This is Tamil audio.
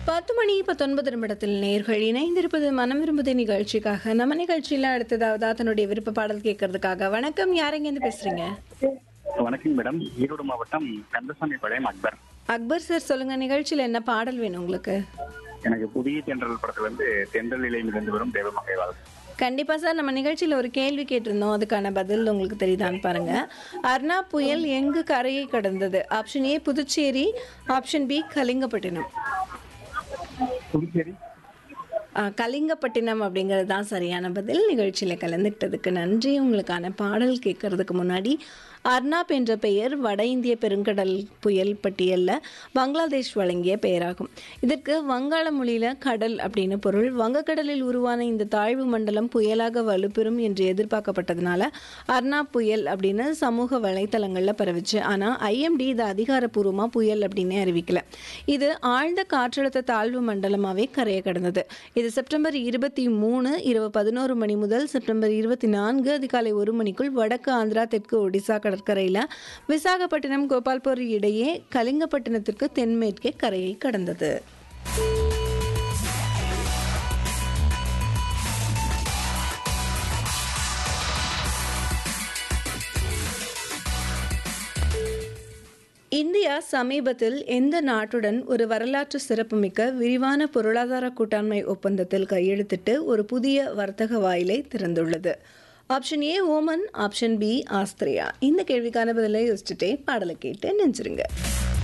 பத்து மணி பத்தொன்பது நிமிடத்தில் நேர்கள் இணைந்திருப்பது மனம் விரும்புதே நிகழ்ச்சிக்காக நம்ம நிகழ்ச்சியில அடுத்ததாவது தன்னுடைய விருப்ப பாடல் கேட்கறதுக்காக வணக்கம் யாரெங்கேருந்து பேசுறீங்க வணக்கம் மேடம் ஈரோடு மாவட்டம் கந்தசாமி பாளையம் அக்பர் அக்பர் சார் சொல்லுங்க நிகழ்ச்சியில என்ன பாடல் வேணும் உங்களுக்கு எனக்கு புதிய தென்றல் படத்துல வந்து தென்றல் நிலை மிதந்து வரும் தேவமகை வாழ்க்கை கண்டிப்பா சார் நம்ம நிகழ்ச்சியில ஒரு கேள்வி கேட்டிருந்தோம் அதுக்கான பதில் உங்களுக்கு தெரியுதான்னு பாருங்க அர்ணா புயல் எங்கு கரையை கடந்தது option A Puducherry option B Kalingapattinam Puducherry ஆ, கலிங்கப்பட்டினம் அப்படிங்கிறது தான் சரியான பதில் நிகழ்ச்சியில் கலந்துக்கிட்டதுக்கு நன்றி உங்களுக்கான பாடல் கேட்கறதுக்கு முன்னாடி அர்னாப் என்ற பெயர் வட இந்திய பெருங்கடல் புயல் பட்டியலில் பங்களாதேஷ் வழங்கிய பெயராகும் இதற்கு வங்காள மொழியில் கடல் அப்படின்னு பொருள் வங்கக்கடலில் உருவான இந்த தாழ்வு மண்டலம் புயலாக வலுப்பெறும் என்று எதிர்பார்க்கப்பட்டதுனால அர்னாப் புயல் அப்படின்னு சமூக வலைத்தளங்களில் பரவிச்சு ஆனால் ஐஎம்டி இது அதிகாரப்பூர்வமாக புயல் அப்படின்னு அறிவிக்கல இது ஆழ்ந்த காற்றழுத்த தாழ்வு மண்டலமாகவே கரையை கடந்தது இது செப்டம்பர் இருபத்தி மூணு இரவு பதினோரு மணி முதல் செப்டம்பர் இருபத்தி நான்கு அதிகாலை ஒரு மணிக்குள் வடக்கு ஆந்திரா தெற்கு ஒடிசா கடற்கரையில் விசாகப்பட்டினம் கோபால்பூர் இடையே கலிங்கப்பட்டினத்திற்கு தென்மேற்கே கரையை கடந்தது இந்தியா சமீபத்தில் எந்த நாட்டுடன் ஒரு வரலாற்று சிறப்புமிக்க விரிவான பொருளாதார கூட்டாண்மை ஒப்பந்தத்தில் கையெழுத்திட்டு ஒரு புதிய வர்த்தக வாயிலை திறந்துள்ளது option A Oman option B Austria இந்த கேள்விக்கான பதிலை யோசிச்சுட்டே பாடலை கேட்டு நெஞ்சிருங்க